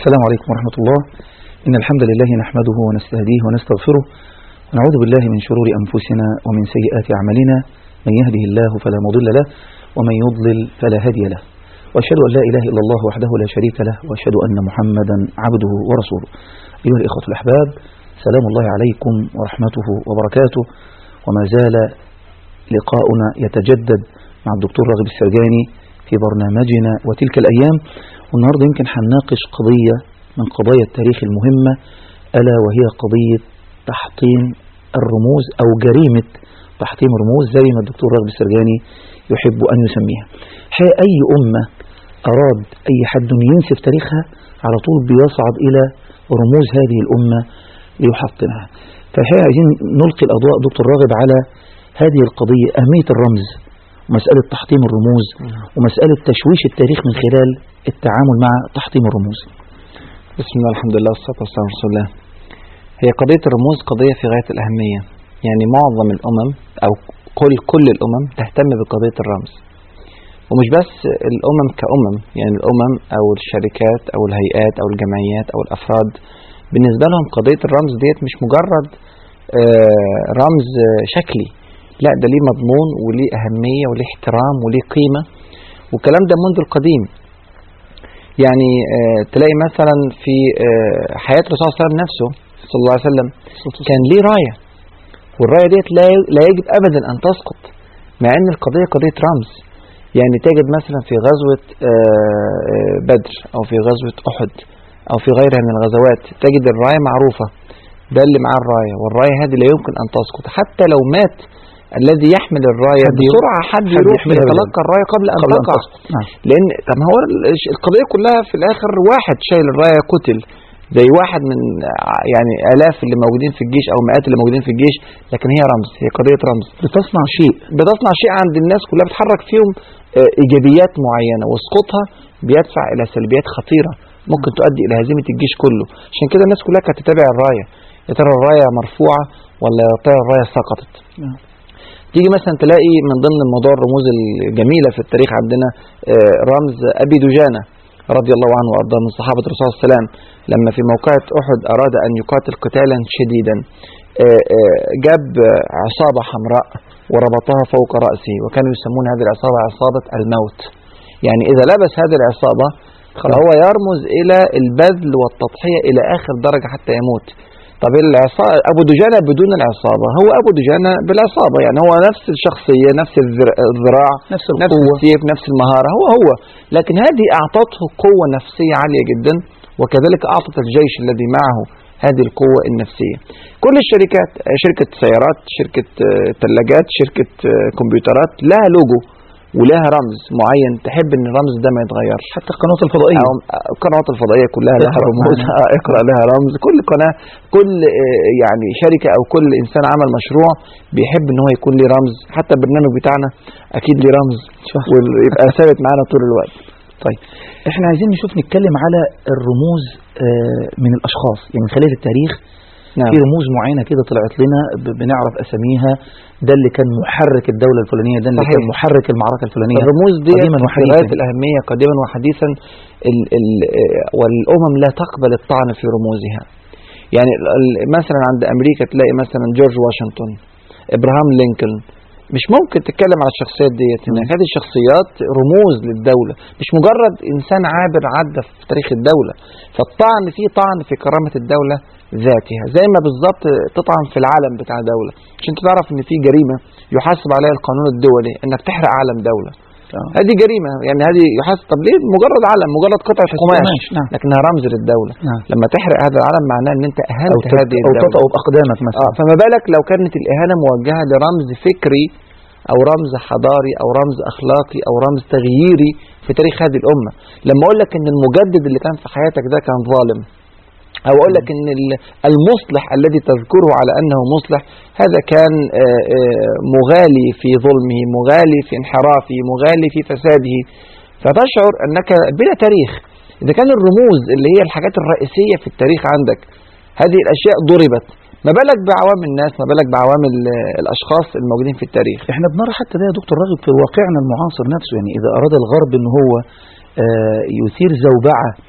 السلام عليكم ورحمة الله إن الحمد لله نحمده ونستهديه ونستغفره ونعوذ بالله من شرور أنفسنا ومن سيئات أعمالنا من يهده الله فلا مضل له ومن يضلل فلا هادي له وأشهد أن لا إله إلا الله وحده لا شريك له وأشهد أن محمدا عبده ورسوله أيها الإخوة الأحباب سلام الله عليكم ورحمته وبركاته وما زال لقاؤنا يتجدد مع الدكتور راغب السرجاني في برنامجنا وتلك الأيام والنهاردة يمكن هنناقش قضية من قضايا التاريخ المهمة ألا وهي قضية تحطيم الرموز أو جريمة تحطيم الرموز زي ما الدكتور راغب السرجاني يحب أن يسميها حقيقة أي أمة أراد أي حد ينسف تاريخها على طول بيصعد إلى رموز هذه الأمة ليحطمها فالحقيقة عايزين نلقي الأضواء دكتور راغب على هذه القضية أهمية الرمز ومسألة تحطيم الرموز ومسألة تشويش التاريخ من خلال التعامل مع تحطيم الرموز بسم الله الحمد لله والصلاة والسلام على رسول الله هي قضية الرموز قضية في غاية الأهمية يعني معظم الأمم أو كل كل الأمم تهتم بقضية الرمز ومش بس الأمم كأمم يعني الأمم أو الشركات أو الهيئات أو الجمعيات أو الأفراد بالنسبة لهم قضية الرمز ديت مش مجرد رمز شكلي لا ده ليه مضمون وليه أهمية وليه احترام وليه قيمة والكلام ده منذ القديم يعني تلاقي مثلا في حياة الرسول صلى الله عليه وسلم نفسه صلى الله عليه وسلم كان ليه راية والراية ديت لا يجب أبدا أن تسقط مع أن القضية قضية رمز يعني تجد مثلا في غزوة بدر أو في غزوة أحد أو في غيرها من الغزوات تجد الراية معروفة ده اللي معاه الراية والراية هذه لا يمكن أن تسقط حتى لو مات الذي يحمل الراية بسرعة حد يروح يتلقى الراية قبل أن تقع نعم. لأن طب هو القضية كلها في الآخر واحد شايل الراية قتل زي واحد من يعني آلاف اللي موجودين في الجيش أو مئات اللي موجودين في الجيش لكن هي رمز هي قضية رمز بتصنع شيء بتصنع شيء عند الناس كلها بتحرك فيهم إيجابيات معينة وسقوطها بيدفع إلى سلبيات خطيرة ممكن تؤدي إلى هزيمة الجيش كله عشان كده الناس كلها كانت تتابع الراية يا ترى الراية مرفوعة ولا يا ترى الراية سقطت نعم. تيجي مثلا تلاقي من ضمن الموضوع الرموز الجميلة في التاريخ عندنا رمز أبي دجانة رضي الله عنه وأرضاه من صحابة الرسول صلى الله عليه وسلم لما في موقعة أحد أراد أن يقاتل قتالا شديدا جاب عصابة حمراء وربطها فوق رأسه وكانوا يسمون هذه العصابة عصابة الموت يعني إذا لبس هذه العصابة فهو يرمز إلى البذل والتضحية إلى آخر درجة حتى يموت طب العصابة أبو دجانة بدون العصابة هو أبو دجانة بالعصابة يعني هو نفس الشخصية نفس الذراع نفس نفس القوة السيف نفس المهارة هو هو لكن هذه أعطته قوة نفسية عالية جدا وكذلك أعطت الجيش الذي معه هذه القوة النفسية كل الشركات شركة سيارات شركة ثلاجات شركة كمبيوترات لها لوجو ولها رمز معين تحب ان الرمز ده ما يتغيرش حتى القنوات الفضائية أو القنوات الفضائية كلها لها اقرأ رموز معنا. آه، اقرأ لها رمز كل قناة كل آه، يعني شركة أو كل إنسان عمل مشروع بيحب ان هو يكون ليه رمز حتى البرنامج بتاعنا أكيد ليه رمز صح. ويبقى ثابت معانا طول الوقت طيب احنا عايزين نشوف نتكلم على الرموز آه، من الاشخاص يعني من خلال التاريخ نعم في رموز معينة كده طلعت لنا ب- بنعرف اساميها ده اللي كان محرك الدولة الفلانية ده اللي صحيح. كان محرك المعركة الفلانية الرموز دي قديما في وحديثا. غاية الأهمية قديما وحديثا ال ال آه، والأمم لا تقبل الطعن في رموزها يعني ال- ال- مثلا عند أمريكا تلاقي مثلا جورج واشنطن إبراهام لينكولن مش ممكن تتكلم على الشخصيات ديت انك هذه الشخصيات رموز للدولة مش مجرد انسان عابر عدى في تاريخ الدولة فالطعن فيه طعن في كرامة الدولة ذاتها زي ما بالظبط تطعن في العالم بتاع دولة عشان تعرف ان في جريمة يحاسب عليها القانون الدولي انك تحرق علم دولة آه. هذه جريمة يعني هذه يحاسب طب ليه مجرد علم مجرد قطعة بس قماش قماش، نعم. لكنها رمز للدولة نعم. لما تحرق هذا العلم معناه ان انت او اهنت تط- هذه او الدولة تطأ باقدامك مثلا اه فما بالك لو كانت الإهانة موجهة لرمز فكري أو رمز حضاري أو رمز أخلاقي أو رمز تغييري في تاريخ هذه الأمة لما أقول لك إن المجدد اللي كان في حياتك ده كان ظالم أو أقول لك إن ال- المصلح الذي تذكره على أنه مصلح هذا كان آه، آه، مغالي في ظلمه مغالي في انحرافه مغالي في فساده فتشعر أنك بلا تاريخ إذا كان الرموز اللي هي الحاجات الرئيسية في التاريخ عندك هذه الأشياء ضربت ما بالك بعوام الناس ما بالك بعوام ال- الأشخاص الموجودين في التاريخ احنا بنرى حتى ده يا دكتور راغب في واقعنا المعاصر نفسه يعني اذا اراد الغرب ان هو آه، يثير زوبعة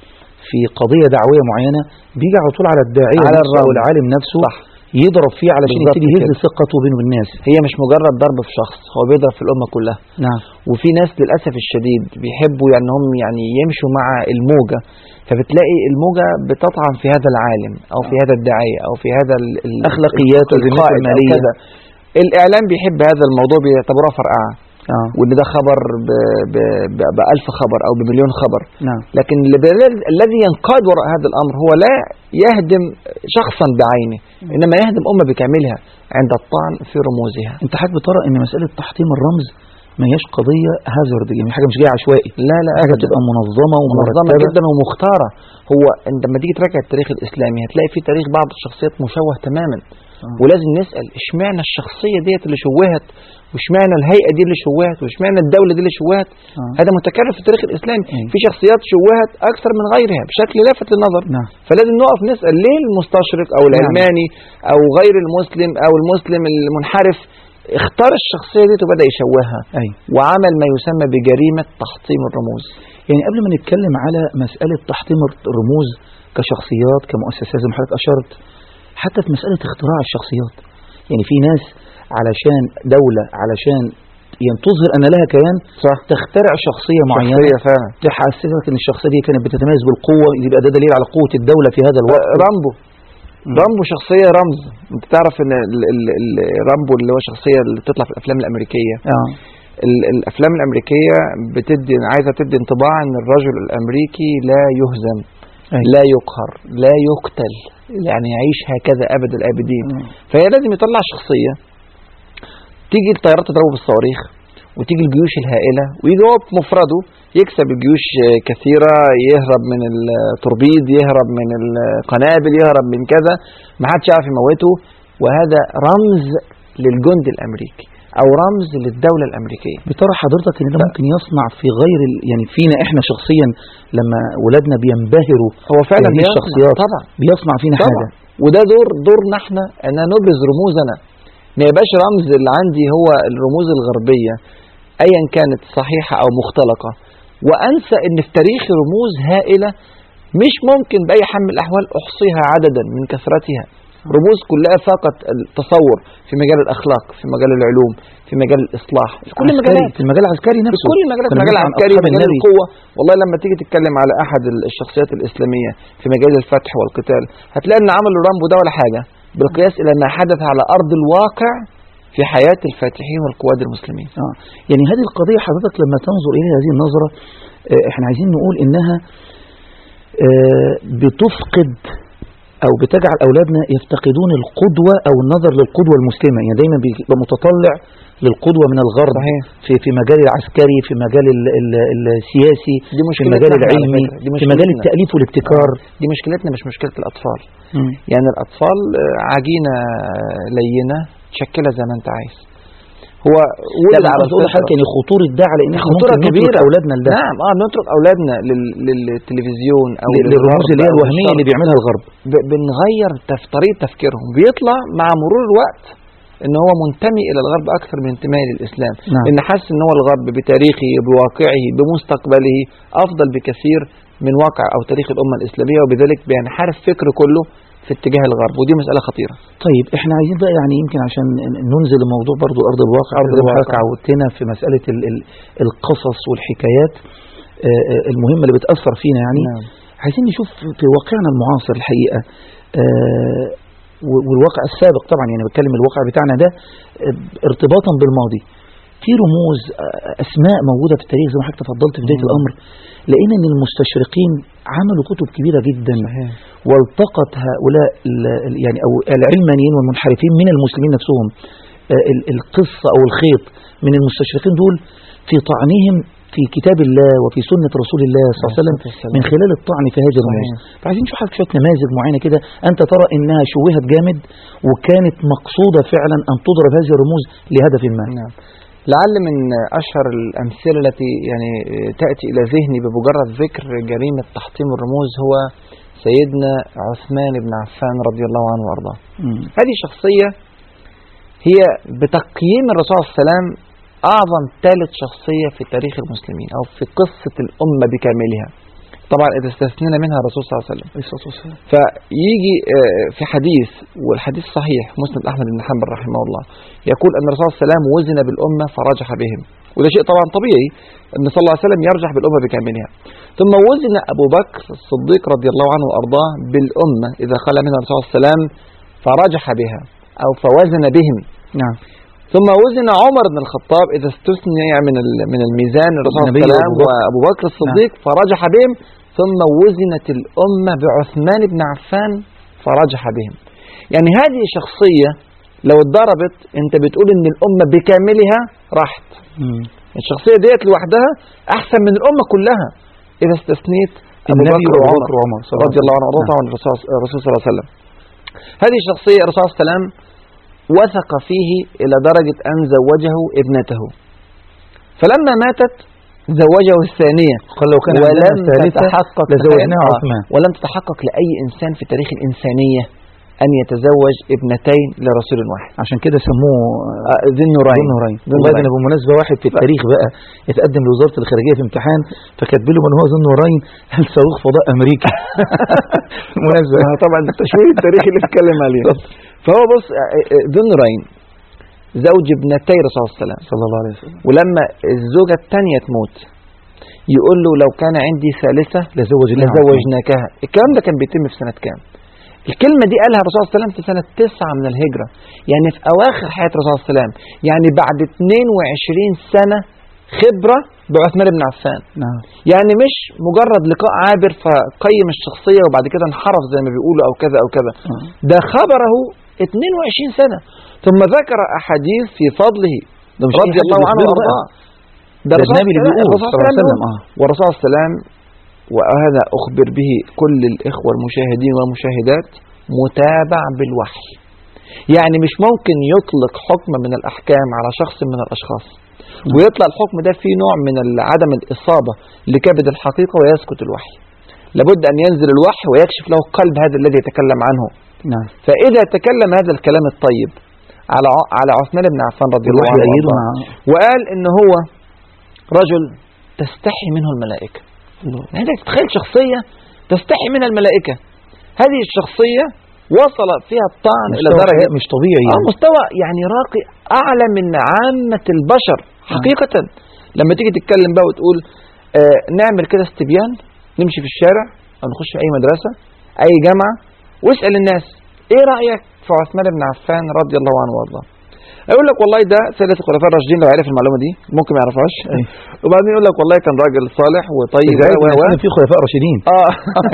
في قضيه دعويه معينه بيجي على طول على الداعيه على نفسه او الرمز. العالم نفسه صح يضرب فيه علشان بالظبط يبتدي يهز كده. ثقته بينه وبين الناس هي مش مجرد ضرب في شخص هو بيضرب في الامه كلها نعم وفي ناس للاسف الشديد بيحبوا يعني هم يعني يمشوا مع الموجه فبتلاقي الموجه بتطعن في هذا العالم او في هذا الداعيه او في هذا ال- ال- أخلاقيات القائد وذمته أو المالية. كذا. الاعلام بيحب هذا الموضوع بيعتبروها فرقعه اه وان ده خبر ب... ب... ب... بألف خبر او بمليون خبر نعم لكن اللي- الذي ينقاد وراء هذا الامر هو لا يهدم شخصا بعينه انما يهدم امه بكاملها عند الطعن في رموزها انت حضرتك بترى ان مساله تحطيم الرمز ما هياش قضيه هازارد يعني حاجه مش جايه عشوائي لا لا حاجه أبداً. تبقى منظمه منظمه ومرتبه جدا ومختاره هو انت لما تيجي تراجع التاريخ الاسلامي هتلاقي في تاريخ بعض الشخصيات مشوه تماما آه. ولازم نسال اشمعنى الشخصيه ديت اللي شوهت واشمعنى الهيئه دي اللي شوهت واشمعنى الدوله دي اللي شوهت آه. هذا متكرر في التاريخ الاسلامي أيوة. في شخصيات شوهت اكثر من غيرها بشكل لافت للنظر نعم فلازم نقف نسال ليه المستشرق او العلماني او غير المسلم او المسلم المنحرف اختار الشخصيه دي وبدا يشوهها ايوه وعمل ما يسمى بجريمه تحطيم الرموز يعني قبل ما نتكلم على مساله تحطيم الرموز كشخصيات كمؤسسات زي ما حضرتك اشرت حتى في مساله اختراع الشخصيات يعني في ناس علشان دوله علشان يعني تظهر ان لها كيان صح تخترع شخصيه معينه شخصيه فعلا تحسسك ان الشخصيه دي كانت بتتميز بالقوه يبقى ده دليل على قوه الدوله في هذا الوقت رامبو مم. رامبو شخصية رمز انت تعرف ان ال ال ال رامبو اللي هو شخصية اللي بتطلع في الافلام الامريكية اه ال الافلام الامريكية بتدي عايزة تدي انطباع ان الرجل الامريكي لا يهزم أيوة. لا يقهر لا يقتل يعني يعيش هكذا ابد الابدين مم. فهي لازم يطلع شخصية تيجي الطيارات تضربه بالصواريخ وتيجي الجيوش الهائلة ويجي هو بمفرده يكسب الجيوش آه، كثيرة يهرب من التوربيد يهرب من القنابل يهرب من كذا ما حدش يعرف يموته وهذا رمز للجند الأمريكي أو رمز للدولة الأمريكية بترى حضرتك ان ده ممكن يصنع في غير ال... يعني فينا احنا شخصيا لما ولادنا بينبهروا هو فعلا بهذه بيصنع، الشخصيات طبعا بيصنع فينا طبعا حاجه وده دور دورنا احنا ان نبرز رموزنا ما يبقاش رمز اللي عندي هو الرموز الغربية ايا كانت صحيحة او مختلقة وانسى ان في تاريخ رموز هائلة مش ممكن باي حال من الاحوال احصيها عددا من كثرتها رموز كلها فقط التصور في مجال الاخلاق في مجال العلوم في مجال الاصلاح في كل عسكري، المجالات في المجال العسكري في نفسه كل المجالات كنا مجال بنسمع عن العسكري أصحاب مجال النبي. القوة والله لما تيجي تتكلم على أحد ال- الشخصيات الإسلامية في مجال الفتح والقتال هتلاقي إن عملوا رامبو ده ولا حاجة بالقياس إلى ما حدث على أرض الواقع في حياة الفاتحين والقواد المسلمين اه يعني هذه القضيه حضرتك لما تنظر الى هذه النظره آه، احنا عايزين نقول انها آه، بتفقد او بتجعل اولادنا يفتقدون القدوه او النظر للقدوه المسلمه يعني دايما بيبقى متطلع للقدوه من الغرب صحيح. في في مجال العسكري في مجال ال ال السياسي دي في مشكلتنا المجال إحنا على العلمي فكرة. دي في مجال مشكلتنا. التاليف والابتكار دي مشكلتنا مش مشكلة الأطفال مم. يعني الأطفال آه، عجينة آه، لينة تشكلها زي ما أنت عايز هو لا ولد لا على عاوز اقول لحضرتك الفطرة. يعني خطوره ده على ان احنا خطورة ممكن نترك كبيرة اولادنا لده نعم اه نترك أولادنا لل- للتلفزيون أو ل- للرموز للغرب اللي هي أو الوهميه للشرق. اللي بيعملها الغرب ب- بنغير تف... طريقه تفكيرهم بيطلع مع مرور الوقت ان هو منتمي الى الغرب اكثر من انتمائه للاسلام نعم. ان حاسس ان هو الغرب بتاريخه بواقعه بمستقبله افضل بكثير من واقع او تاريخ الامه الاسلاميه وبذلك بينحرف فكره كله في اتجاه الغرب ودي مساله خطيره طيب احنا عايزين بقى يعني يمكن عشان ننزل الموضوع برضو ارض الواقع أرض زي ما حضرتك الواقع. عودتنا في مساله ال ال القصص والحكايات آه، آه، المهمه اللي بتاثر فينا يعني نعم. عايزين نشوف في واقعنا المعاصر الحقيقه آه، و- والواقع السابق طبعا يعني بتكلم الواقع بتاعنا ده آه، ارتباطا بالماضي في رموز آه، اسماء موجوده في التاريخ زي ما حضرتك تفضلت في بدايه مم. الامر لقينا ان المستشرقين عملوا كتب كبيره جدا صحيح. والتقط هؤلاء ال- ال- يعني او العلمانيين والمنحرفين من المسلمين نفسهم آه، ال- القصه او الخيط من المستشرقين دول في طعنهم في كتاب الله وفي سنه رسول الله صلى الله عليه وسلم والسلام. من خلال الطعن في هذه الرموز فعايزين نشوف حضرتك شويه نماذج معينه كده انت ترى انها شوهت جامد وكانت مقصوده فعلا ان تضرب هذه الرموز لهدف ما نعم لعل من أشهر الأمثلة التي يعني تأتي إلى ذهني بمجرد ذكر جريمة تحطيم الرموز هو سيدنا عثمان بن عفان رضي الله عنه وأرضاه مم. هذه شخصية هي بتقييم الرسول صلى الله عليه وسلم أعظم ثالث شخصية في تاريخ المسلمين أو في قصة الأمة بكاملها طبعا إذا استثنينا منها الرسول صلى الله عليه وسلم عليه الصلاة والسلام فيجي آه، في حديث والحديث صحيح مسند أحمد بن حنبل رحمه الله يقول أن الرسول صلى الله عليه وسلم وزن بالأمة فرجح بهم وده شيء طبعا طبيعي أن صلى الله عليه وسلم يرجح بالأمة بكاملها ثم وزن أبو بكر الصديق رضي الله عنه وأرضاه بالأمة إذا خلى منها الرسول صلى الله عليه وسلم فرجح بها أو فوزن بهم نعم ثم وزن عمر بن الخطاب إذا استثني من ال- من الميزان الرسول صلى الله النبي عليه وسلم وأبو بكر. وأبو بكر الصديق فرجح بهم ثم وزنت الأمة بعثمان بن عفان فرجح بهم يعني هذه شخصية لو اتضربت انت بتقول ان الأمة بكاملها راحت مم. الشخصية ديت لوحدها أحسن من الأمة كلها إذا استثنيت أبو النبي بكر وأبو وعمر بكر وعمر صلى الله رضي الله عنه عليه وارضاه وسلم. عن الرسول الرسول صلى الله عليه وسلم هذه الشخصية الرسول صلى الله عليه وسلم وثق فيه إلى درجة أن زوجه ابنته فلما ماتت زوجه الثانية قال لو كان عندنا ولم الثالثة تتحقق لزوجناها آه، عثمان ولم تتحقق لأي إنسان في تاريخ الإنسانية أن يتزوج ابنتين لرسول واحد عشان كده سموه آه، ذي النورين ذو نورين ذو والله ده النورين. أنا بمناسبة واحد في التاريخ بقى اتقدم لوزارة الخارجية في امتحان فكاتب له من هو ذو النورين هل صاروخ فضاء أمريكي مناسبة آه، طبعا التشويه التاريخي اللي اتكلم عليه فهو بص آه، آه، ذو النورين زوج ابنتي الرسول صلى الله عليه وسلم صلى الله عليه وسلم ولما الزوجة الثانية تموت يقول له لو كان عندي ثالثة لزوجناها لزوجناكها الكلام ده كان بيتم في سنة كام الكلمة دي قالها الرسول صلى الله عليه وسلم في سنة تسعة من الهجرة يعني في أواخر حياة الرسول صلى الله عليه وسلم يعني بعد 22 سنة خبرة بعثمان بن عفان نعم يعني مش مجرد لقاء عابر فقيم الشخصية وبعد كده انحرف زي ما بيقولوا أو كذا أو كذا آه. ده خبره 22 سنة ثم ذكر أحاديث في فضله ده مش أي رضي حد الله عنه بيخبره بقى. وأرضاه ده الرسول النبي اللي صلى الله- بيقول الرسول صلى الله عليه صلى وسلم الله عليه اه والرسول صلى الله عليه وسلم وهذا أخبر به كل الإخوة المشاهدين والمشاهدات متابع بالوحي يعني مش ممكن يطلق حكم من الأحكام على شخص من الأشخاص ويطلع الحكم ده فيه نوع من عدم الإصابة لكبد الحقيقة ويسكت الوحي لابد أن ينزل الوحي ويكشف له قلب هذا الذي يتكلم عنه نعم فإذا تكلم هذا الكلام الطيب على ع- على عثمان بن عفان رضي الله الوحي عنه يأيده وأرضاه، مع وقال ان هو رجل تستحي منه الملائكة الله يعني انت تتخيل شخصية تستحي منها الملائكة هذه الشخصية وصل فيها الطعن إلى مستوى درجة حياة مش طبيعي آه يعني. مستوى يعني راقي أعلى من عامة البشر حقيقة لما تيجي تتكلم بقى وتقول آه نعمل كده استبيان نمشي في الشارع أو نخش في أي مدرسة أي جامعة واسأل الناس إيه رأيك في عثمان بن عفان رضي الله عنه وارضاه يقول لك والله ده سيدة الخلفاء الراشدين لو عرف المعلومة دي ممكن ما يعرفهاش أيوة. وبعدين يقول لك والله كان راجل صالح وطيب إذا و- و- و- كان في خلفاء راشدين اه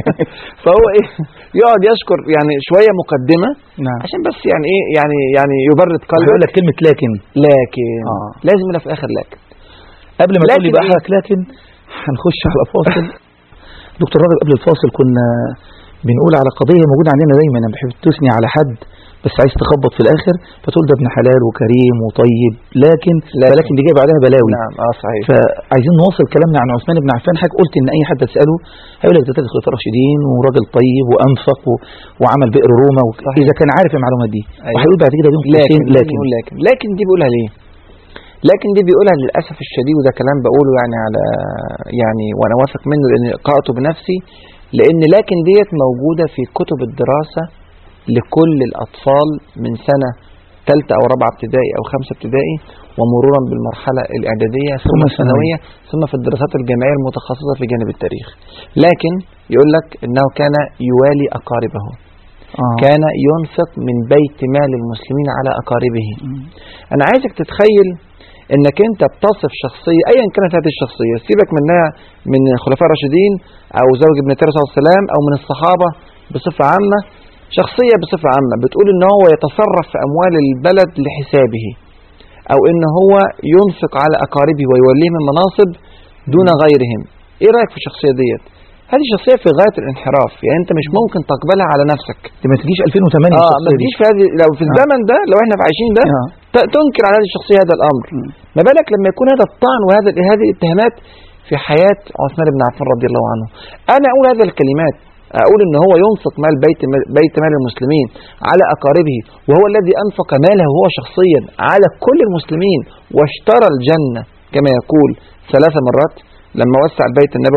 فهو ايه يقعد يشكر يعني شوية مقدمة نعم عشان بس يعني ايه يعني يعني يبرد قلبه هيقول لك كلمة لكن لكن آه. لازم يبقى في الاخر لكن قبل ما تقول لي لكن بقى إيه؟ حضرتك لكن هنخش على فاصل دكتور راغب قبل الفاصل كنا بنقول على قضية موجودة عندنا دايما انا بحب تثني على حد بس عايز تخبط في الاخر فتقول ده ابن حلال وكريم وطيب لكن لكن. لكن دي جايب عليها بلاوي نعم اه صحيح فعايزين نواصل كلامنا عن عثمان بن عفان حضرتك قلت ان اي حد تساله هيقول لك ده ثالث خلفاء راشدين وراجل طيب وانفق و... وعمل بئر روما و... صحيح. اذا كان عارف المعلومات دي أيوة. وهيقول بعد كده بين لكن قوسين لكن لكن لكن لكن دي بيقولها ليه لكن دي بيقولها للاسف الشديد وده كلام بقوله يعني على يعني وانا واثق منه لان قراته بنفسي لان لكن ديت موجوده في كتب الدراسه لكل الاطفال من سنه ثالثه او رابعه ابتدائي او خمسه ابتدائي ومرورا بالمرحله الاعداديه ثم ثم الثانويه ثم في الدراسات الجامعيه المتخصصه في جانب التاريخ لكن يقول لك انه كان يوالي اقاربه آه. كان ينفق من بيت مال المسلمين على أقاربه مم. أنا عايزك تتخيل انك انت بتصف شخصية ايا كانت هذه الشخصية سيبك منها من الخلفاء الراشدين او زوج ابن تيرس عليه السلام او من الصحابة بصفة عامة شخصية بصفة عامة بتقول ان هو يتصرف في اموال البلد لحسابه او ان هو ينفق على اقاربه ويوليهم المناصب دون غيرهم ايه رأيك في الشخصية ديت هذه شخصية في غاية الانحراف يعني انت مش ممكن تقبلها على نفسك دي ما تجيش 2008 اه ما الشخصية دي. تجيش في هذه لو في الزمن ده لو احنا في عايشين ده آه. ت- تنكر على هذه الشخصية هذا الأمر مم. ما بالك لما يكون هذا الطعن وهذا هذه الاتهامات في حياة عثمان بن عفان رضي الله عنه أنا أقول هذه الكلمات أقول إن هو ينفق مال بيت بيت مال المسلمين على أقاربه وهو الذي أنفق ماله هو شخصيا على كل المسلمين واشترى الجنة كما يقول ثلاث مرات لما وسع البيت النبوي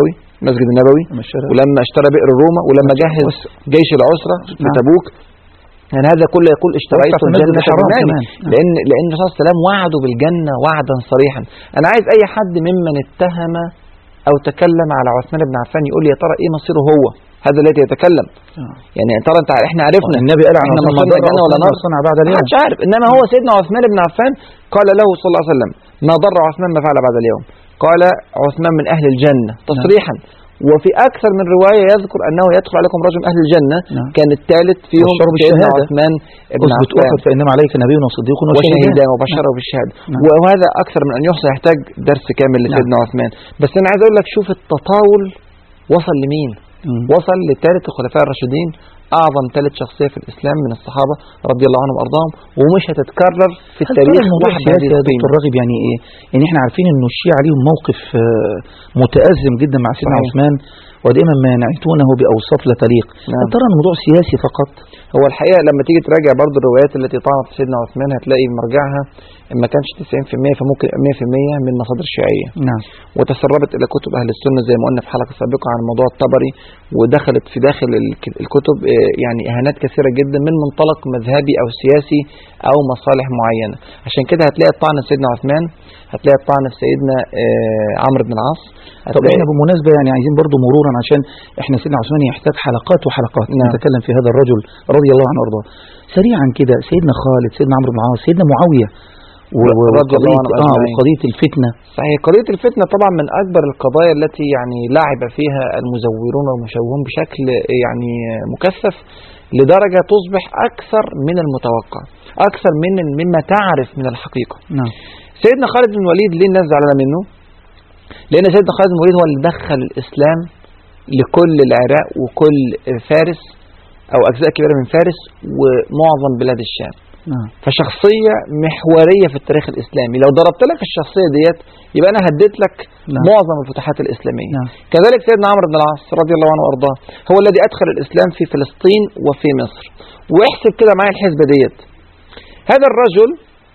المسجد النبوي لما اشترى ولما اشترى بئر روما ولما جهز وس- جيش العسرة في نعم. تبوك يعني هذا كله يقول اشتريت وسع في المسجد الجنة الحرام بمالي كمان. نعم. لأن لأن الرسول صلى الله عليه وسلم وعده بالجنة وعدا صريحا أنا عايز أي حد ممن اتهم أو تكلم على عثمان بن عفان يقول لي يا ترى إيه مصيره هو هذا الذي يتكلم آه. يعني يا ترى انت احنا عرفنا النبي قال عن احنا عثمان مصيرنا ضر جنة ولا عثمان نار ما صنع بعد اليوم محدش عارف انما هو سيدنا عثمان بن عفان قال له صلى الله عليه وسلم ما ضر عثمان ما فعل بعد اليوم قال عثمان من اهل الجنه تصريحا وفي اكثر من روايه يذكر انه يدخل عليكم رجل من اهل الجنه نعم. كان الثالث فيهم والشرب سيدنا الشهادة. عثمان بن اثبت عفان احد فانما عليك نبي وصديق وشهيدان وشهيدان وبشره بالشهاده نعم. وهذا اكثر من ان يحصى يحتاج درس كامل لسيدنا عثمان بس انا عايز اقول لك شوف التطاول وصل لمين مم. وصل لثالث الخلفاء الراشدين اعظم ثالث شخصيه في الاسلام من الصحابه رضي الله عنهم وارضاهم ومش هتتكرر في هل التاريخ فعلا الموضوع واحد سياسي بهذه يا القيمه دكتور راغب يعني ايه؟ يعني احنا عارفين انه الشيعة ليهم موقف آه، متأزم جدا مع سيدنا صحيح. عثمان ودائما ما ينعتونه بأوصاف لا تليق نعم. هل ترى الموضوع سياسي فقط؟ هو الحقيقه لما تيجي تراجع برضو الروايات التي طعنت في سيدنا عثمان هتلاقي مرجعها إن ما كانش 90% فممكن 100% من مصادر شيعيه نعم وتسربت الى كتب اهل السنه زي ما قلنا في حلقه سابقه عن موضوع الطبري ودخلت في داخل الك- الكتب آه، يعني اهانات كثيره جدا من منطلق مذهبي او سياسي او مصالح معينه عشان كده هتلاقي الطعن في سيدنا عثمان هتلاقي الطعن في سيدنا آه، عمرو بن العاص طب هتلاقي احنا بالمناسبة يعني عايزين برضو مرورا عشان احنا سيدنا عثمان يحتاج حلقات وحلقات نعم. نتكلم في هذا الرجل رضي الله عنه وارضاه سريعا كده سيدنا خالد سيدنا عمرو بن العاص سيدنا معاوية و- و- رضي الله عنهم وقضية- اه أجمعين. وقضية الفتنة صحيح قضية الفتنة طبعا من أكبر القضايا التي يعني لعب فيها المزورون والمشوهون بشكل يعني مكثف لدرجة تصبح أكثر من المتوقع أكثر من مما تعرف من الحقيقة نعم سيدنا خالد بن الوليد ليه الناس زعلانة منه؟ لأن سيدنا خالد بن الوليد هو اللي دخل الإسلام لكل العراق وكل فارس أو أجزاء كبيرة من فارس ومعظم بلاد الشام نعم فشخصية محورية في التاريخ الإسلامي لو ضربت لك الشخصية ديت يبقى أنا هديت لك نعم. معظم الفتوحات الإسلامية نعم. كذلك سيدنا عمرو بن العاص رضي الله عنه وأرضاه هو الذي أدخل الإسلام في فلسطين وفي مصر واحسب كده معايا الحسبة ديت هذا الرجل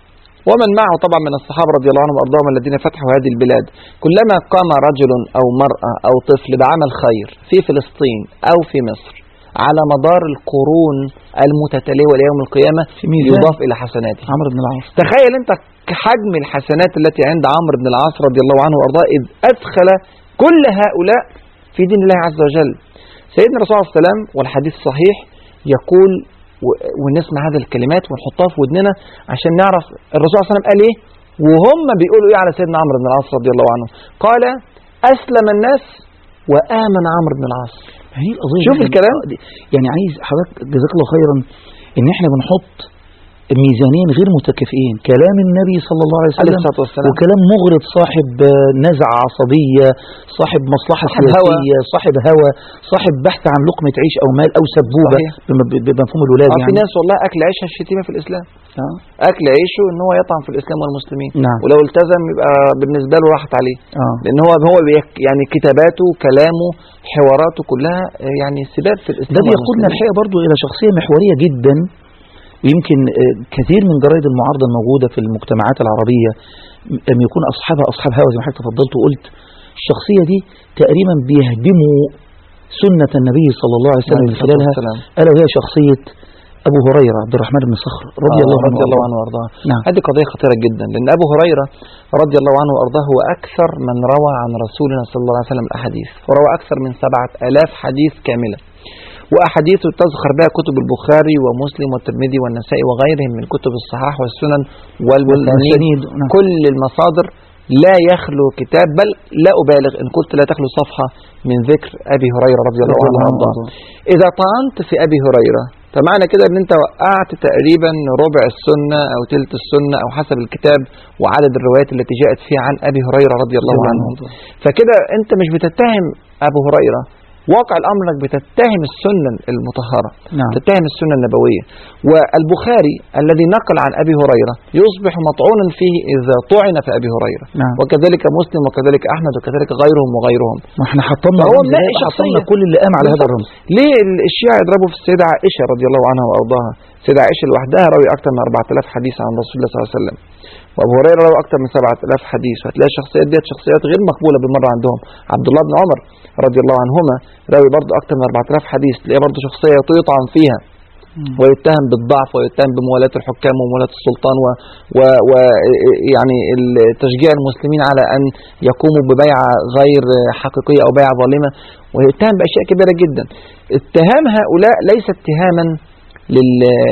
ومن معه طبعا من الصحابة رضي الله عنهم وأرضاهم الذين فتحوا هذه البلاد كلما قام رجل أو مرأة أو طفل بعمل خير في فلسطين أو في مصر على مدار القرون المتتالية إلى يوم القيامة في ميزان. يضاف إلى حسناته عمرو بن العاص تخيل انت حجم الحسنات التي عند عمرو بن العاص رضي الله عنه وارضاه اذ ادخل كل هؤلاء في دين الله عز وجل. سيدنا الرسول صلى الله عليه وسلم والحديث صحيح يقول و- ونسمع هذه الكلمات ونحطها في ودننا عشان نعرف الرسول صلى الله عليه وسلم قال ايه وهم بيقولوا ايه على سيدنا عمرو بن العاص رضي الله عنه. قال اسلم الناس وامن عمرو بن العاص. هي القضية شوف دي- الكلام. دي- يعني عايز حضرتك جزاك الله خيرا ان احنا بنحط ميزانين غير متكافئين كلام النبي صلى الله عليه عليه وسلم الصلاه والسلام. وكلام مغرض صاحب آه، نزعة عصبية صاحب مصلحة صاحب هوى. سياسية صاحب هوى صاحب بحث عن لقمة عيش أو مال أو سبوبة صحيح. بم- ب- بمفهوم الولاد اه في يعني ناس والله اكل عيشها الشتيمه في الاسلام. آه. اكل عيشه ان هو يطعن في الاسلام والمسلمين نعم. ولو التزم يبقى بالنسبه له راحت عليه آه. لان هو هو بيك- يعني كتاباته كلامه حواراته كلها آه، يعني سباب في الاسلام ده بيقودنا والمسلمين. الحقيقة برضو إلى شخصية محورية جدا ويمكن آه، كثير من جرائد المعارضة الموجودة في المجتمعات العربية م- أم يكون أصحابها أصحاب هوى زي ما حضرتك تفضلت وقلت الشخصية دي تقريبا بيهدموا سنة النبي صلى الله عليه وسلم عليه من الصلاة خلالها والسلام. ألا وهي شخصية أبو هريرة عبد الرحمن بن صخر رضي آه، الله عنه رضي الله وأرضاه. عنه وارضاه نعم. هذه قضيه خطيره جدا لان ابو هريره رضي الله عنه وارضاه هو اكثر من روى عن رسولنا صلى الله عليه وسلم الاحاديث وروى اكثر من سبعة الاف حديث كامله واحاديثه تزخر بها كتب البخاري ومسلم والترمذي والنسائي وغيرهم من كتب الصحاح والسنن والمسانيد والمسانيد نعم. كل المصادر لا يخلو كتاب بل لا أبالغ إن قلت لا تخلو صفحة من ذكر أبي هريرة رضي الله عنه وأرضاه إذا طعنت في أبي هريرة فمعنى كده ان انت وقعت تقريبا ربع السنة او تلت السنة او حسب الكتاب وعدد الروايات التي جاءت فيها عن ابي هريرة رضي الله عنه فكده انت مش بتتهم ابو هريرة واقع الامر انك بتتهم السنة المطهرة نعم. تتهم السنة النبوية والبخاري الذي نقل عن ابي هريرة يصبح مطعونا فيه اذا طعن في ابي هريرة نعم. وكذلك مسلم وكذلك احمد وكذلك غيرهم وغيرهم ما احنا حطمنا فهو الرمز ده، مناقش حطمنا شخصية. كل اللي قام على هذا بالظبط. الرمز ليه ال- الشيعة يضربوا في السيدة عائشة رضي الله عنها وأرضاها السيدة عائشة لوحدها روي أكثر من 4000 حديث عن رسول الله صلى الله عليه وسلم وابو هريره روى اكثر من 7000 حديث وهتلاقي الشخصيات ديت شخصيات غير مقبوله بالمره عندهم عبد الله بن عمر رضي الله عنهما راوي برضه اكثر من 4000 حديث تلاقيه برضه شخصيه يطعن فيها ويتهم بالضعف ويتهم بموالاة الحكام وموالاة السلطان و, و, و يعني تشجيع المسلمين على أن يقوموا ببيعة غير حقيقية أو بيعة ظالمة ويتهم بأشياء كبيرة جدا اتهام هؤلاء ليس اتهاما لل...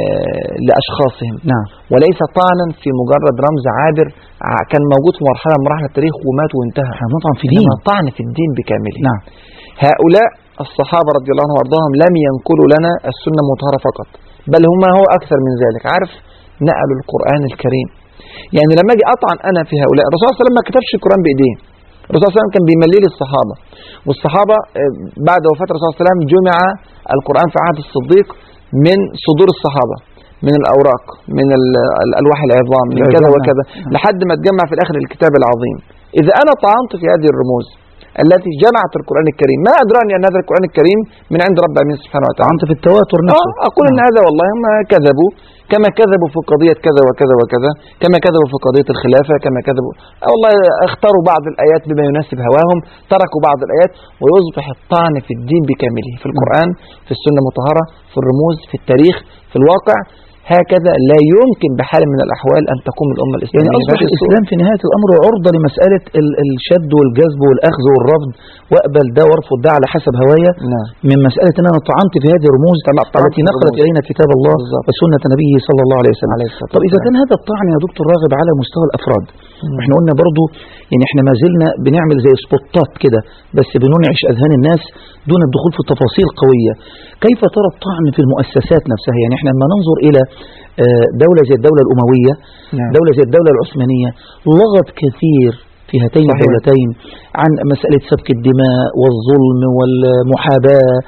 لأشخاصهم نعم وليس طعنا في مجرد رمز عابر ع- كان موجود في مرحلة من مراحل التاريخ ومات وانتهى احنا بنطعن في دين إنما طعن في الدين بكامله نعم هؤلاء الصحابة رضي الله عنهم وارضاهم لم ينقلوا لنا السنة المطهرة فقط بل هم هو أكثر من ذلك عارف نقلوا القرآن الكريم يعني لما أجي أطعن أنا في هؤلاء الرسول صلى الله عليه وسلم ما كتبش القرآن بإيديه الرسول صلى الله عليه وسلم كان بيملي الصحابة والصحابة آه، بعد وفاة الرسول صلى الله عليه وسلم جمع القرآن في عهد الصديق من صدور الصحابة من الأوراق من ال- الألواح العظام من كذا العظام، وكذا نعم. لحد ما تجمع في الآخر الكتاب العظيم إذا أنا طعنت في هذه الرموز التي جمعت القرآن الكريم ما أدراني أن هذا القرآن الكريم من عند رب العالمين سبحانه وتعالى طعنت في التواتر نفسه آه أقول أن هذا والله ما كذبوا كما كذبوا في قضية كذا وكذا وكذا كما كذبوا في قضية الخلافة كما كذبوا آه والله اختاروا بعض الآيات بما يناسب هواهم تركوا بعض الآيات ويصبح الطعن في الدين بكامله في القرآن في السنة المطهرة في الرموز في التاريخ في الواقع هكذا لا يمكن بحال من الأحوال أن تقوم الأمة يعني الإسلامية أصبح بهذه الصورة. الإسلام في نهاية الأمر عرضة لمسألة ال- الشد والجذب والأخذ والرفض وأقبل ده وارفض ده على حسب هوايا نعم من مسألة أن أنا طعنت في هذه الرموز طبعاً طعنت التي في نقلت الرموز. إلينا كتاب الله بالظبط. وسنة نبيه صلى الله عليه وسلم عليه الصلاة طب إذا والسلام. كان هذا الطعن يا دكتور راغب على مستوى الأفراد مم. احنا قلنا برضو يعني احنا ما زلنا بنعمل زي سبوتات كده بس بننعش أذهان الناس دون الدخول في تفاصيل قوية كيف ترى الطعن في المؤسسات نفسها يعني احنا لما ننظر إلى آه، دولة زي الدولة الأموية نعم. دولة زي الدولة العثمانية لغط كثير في هاتين صحيح. الدولتين عن مسألة سفك الدماء والظلم والمحاباة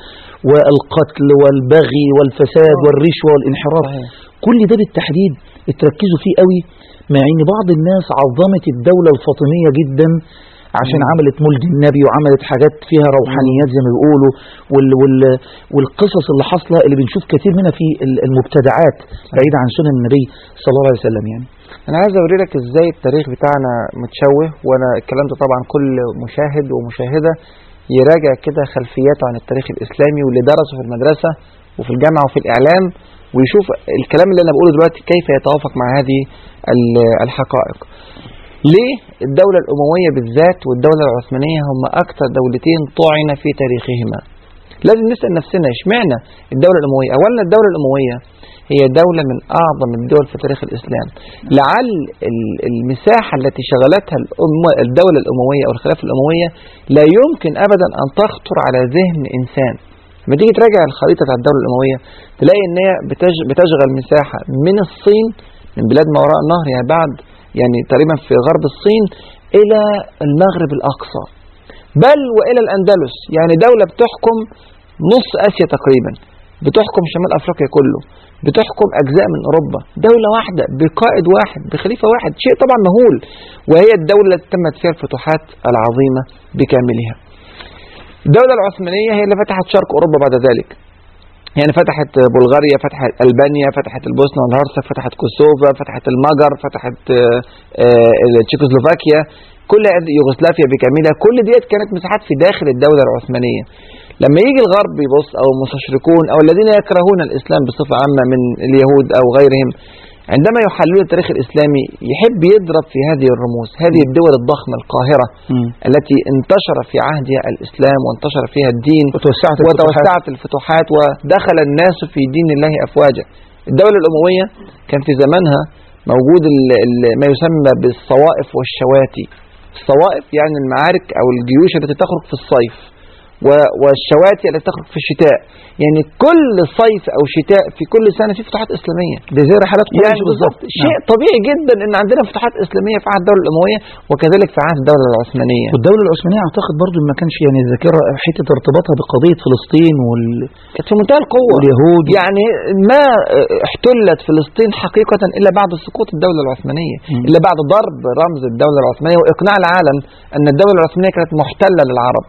والقتل والبغي والفساد آه. والرشوة والانحراف صحيح. كل ده بالتحديد اتركزوا فيه قوي مع ان بعض الناس عظمت الدولة الفاطمية جدا عشان مم. عملت مولد النبي وعملت حاجات فيها روحانيات زي ما بيقولوا وال وال والقصص اللي حاصله اللي بنشوف كتير منها في ال- المبتدعات بعيدة عن سنن النبي صلى الله عليه وسلم يعني انا عايز اوري لك ازاي التاريخ بتاعنا متشوه وانا الكلام ده طبعا كل مشاهد ومشاهده يراجع كده خلفياته عن التاريخ الاسلامي واللي درسه في المدرسه وفي الجامعه وفي الاعلام ويشوف الكلام اللي انا بقوله دلوقتي كيف يتوافق مع هذه ال- الحقائق. ليه الدولة الأموية بالذات والدولة العثمانية هم أكثر دولتين طعن في تاريخهما لازم نسأل نفسنا اشمعنى الدولة الأموية أولا الدولة الأموية هي دولة من أعظم الدول في تاريخ الإسلام لعل ال- المساحة التي شغلتها الأمة الدولة الأموية أو الخلافة الأموية لا يمكن أبدا أن تخطر على ذهن إنسان لما تيجي تراجع الخريطة بتاع الدولة الأموية تلاقي إن هي بتج- بتشغل مساحة من الصين من بلاد ما وراء النهر يعني بعد يعني تقريبا في غرب الصين إلى المغرب الأقصى بل وإلى الأندلس يعني دولة بتحكم نص آسيا تقريبا بتحكم شمال أفريقيا كله بتحكم أجزاء من أوروبا دولة واحدة بقائد واحد بخليفة واحد شيء طبعا مهول وهي الدولة التي تمت فيها الفتوحات العظيمة بكاملها الدولة العثمانية هي اللي فتحت شرق أوروبا بعد ذلك يعني فتحت بلغاريا فتحت ألبانيا فتحت البوسنة والهرسك فتحت كوسوفا فتحت المجر فتحت آه، آه، تشيكوسلوفاكيا كل هذه- يوغوسلافيا بكاملها كل ديت كانت مساحات في داخل الدولة العثمانية لما يجي الغرب يبص أو المستشرقون أو الذين يكرهون الإسلام بصفة عامة من اليهود أو غيرهم عندما يحللون التاريخ الإسلامي يحب يضرب في هذه الرموز هذه الدول الضخمة القاهرة التي انتشر في عهدها الإسلام وانتشر فيها الدين وتوسعت الفتوحات. وتوسعت الفتوحات ودخل الناس في دين الله أفواجا الدولة الأموية كان في زمانها موجود ال ال ما يسمى بالصوائف والشواتي الصوائف يعني المعارك أو الجيوش التي تخرج في الصيف و- والشواتي التي تخرج في الشتاء يعني كل صيف أو شتاء في كل سنة في فتوحات إسلامية دي زي رحلات قريش يعني بالضبط شيء نعم. طبيعي جدا ان عندنا فتوحات اسلاميه في عهد الدوله الامويه وكذلك في عهد الدوله العثمانيه والدولة العثمانية أعتقد برضو ما كانش يعني الذاكرة حتة ارتباطها بقضية فلسطين وال... كانت في منتهى القوه واليهود يعني ما احتلت فلسطين حقيقة إلا بعد سقوط الدولة العثمانية مم. إلا بعد ضرب رمز الدولة العثمانية وإقناع العالم أن الدولة العثمانية كانت محتلة للعرب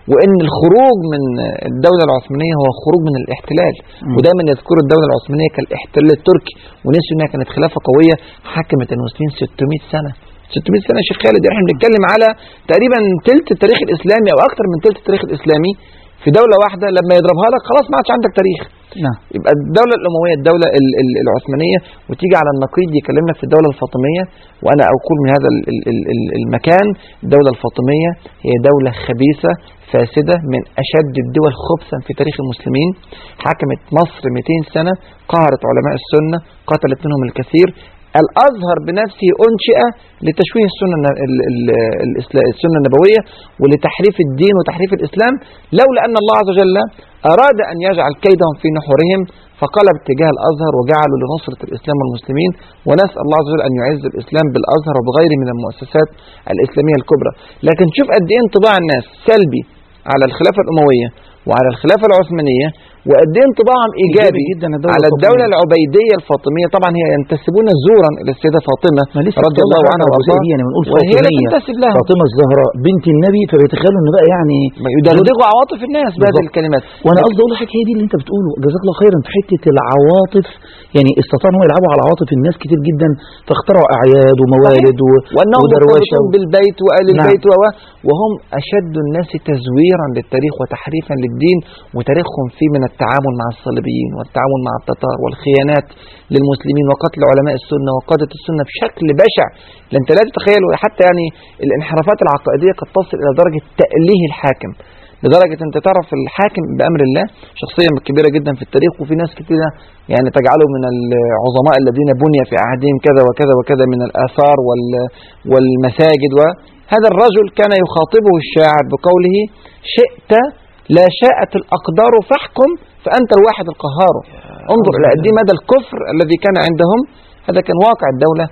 وان الخروج من الدوله العثمانيه هو خروج من الاحتلال مم. ودايما يذكروا الدوله العثمانيه كالاحتلال التركي ونسوا انها كانت خلافه قويه حكمت المسلمين 600 سنه 600 سنه يا شيخ خالد يعني احنا بنتكلم على تقريبا ثلث التاريخ الاسلامي او اكثر من ثلث التاريخ الاسلامي في دوله واحده لما يضربها لك خلاص ما عادش عندك تاريخ نعم يبقى الدولة الأموية الدولة ال- ال- العثمانية وتيجي على النقيض يكلمنا في الدولة الفاطمية وأنا أقول من هذا ال- ال- ال- ال- المكان الدولة الفاطمية هي دولة خبيثة فاسدة من أشد الدول خبثا في تاريخ المسلمين حكمت مصر 200 سنة قهرت علماء السنة قتلت منهم الكثير الأزهر بنفسه أنشئ لتشويه السنة الن- ال- ال- الإسلا- السنة النبوية ولتحريف الدين وتحريف الإسلام لولا أن الله عز وجل أراد أن يجعل كيدهم في نحورهم فقلب اتجاه الأزهر وجعله لنصرة الإسلام والمسلمين ونسأل الله عز وجل أن يعز الإسلام بالأزهر وبغيره من المؤسسات الإسلامية الكبرى لكن شوف قد إيه انطباع الناس سلبي على الخلافة الأموية وعلى الخلافة العثمانية وقد إيه انطباعهم إيجابي جدا الدولة على الفاطمية. الدولة العبيدية الفاطمية طبعا هي ينتسبون زورا إلى السيدة فاطمة ما لسه رضي الله عنها وارضاها وارضاها يعني بنقول وهي لا فاطمية تنتسب لها فاطمة الزهراء بنت النبي فبيتخيلوا ان بقى يعني يدغدغوا عواطف الناس بهذه بالضبط. الكلمات وانا قصدي اقول لحضرتك هي دي اللي انت بتقوله جزاك الله خيرا في حته العواطف يعني استطاعوا ان هو يلعبوا على عواطف الناس كتير جدا فاخترعوا اعياد وموالد و... وانهم ودروشه مرتبطون و... بالبيت وآل نعم. البيت و وهم اشد الناس تزويرا للتاريخ وتحريفا للدين وتاريخهم فيه من التعامل مع الصليبيين والتعامل مع التتار والخيانات للمسلمين وقتل علماء السنه وقاده السنه بشكل بشع لا انت لا تتخيل حتى يعني الانحرافات العقائديه قد تصل الى درجه تأليه الحاكم لدرجة انت تعرف الحاكم بأمر الله شخصية كبيرة جدا في التاريخ وفي ناس كتيرة يعني تجعله من العظماء الذين بني في عهدهم كذا وكذا وكذا من الآثار وال والمساجد وهذا الرجل كان يخاطبه الشاعر بقوله شئت لا شاءت الأقدار فاحكم فأنت الواحد القهار انظر إلى قد إيه مدى الكفر الذي كان عندهم هذا كان واقع الدولة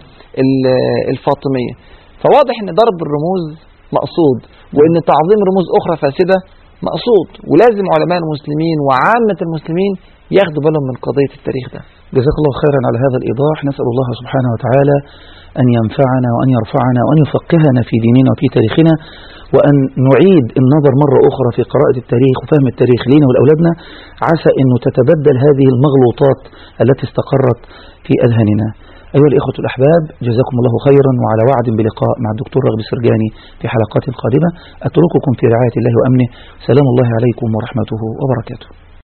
ال- الفاطمية فواضح ان ضرب الرموز مقصود وان تعظيم رموز اخرى فاسده مقصود ولازم علماء المسلمين وعامه المسلمين ياخدوا بالهم من قضيه التاريخ ده جزاك الله خيرا على هذا الإيضاح نسأل الله سبحانه وتعالى أن ينفعنا وأن يرفعنا وأن يفقهنا في ديننا وفي تاريخنا وأن نعيد النظر مرة أخرى في قراءة التاريخ وفهم التاريخ لنا ولأولادنا عسى أنه تتبدل هذه المغلوطات التي استقرت في أذهاننا أيها الإخوة الأحباب جزاكم الله خيرا وعلى وعد بلقاء مع الدكتور رغب السرجاني في حلقات قادمة أترككم في رعاية الله وأمنه سلام الله عليكم ورحمته وبركاته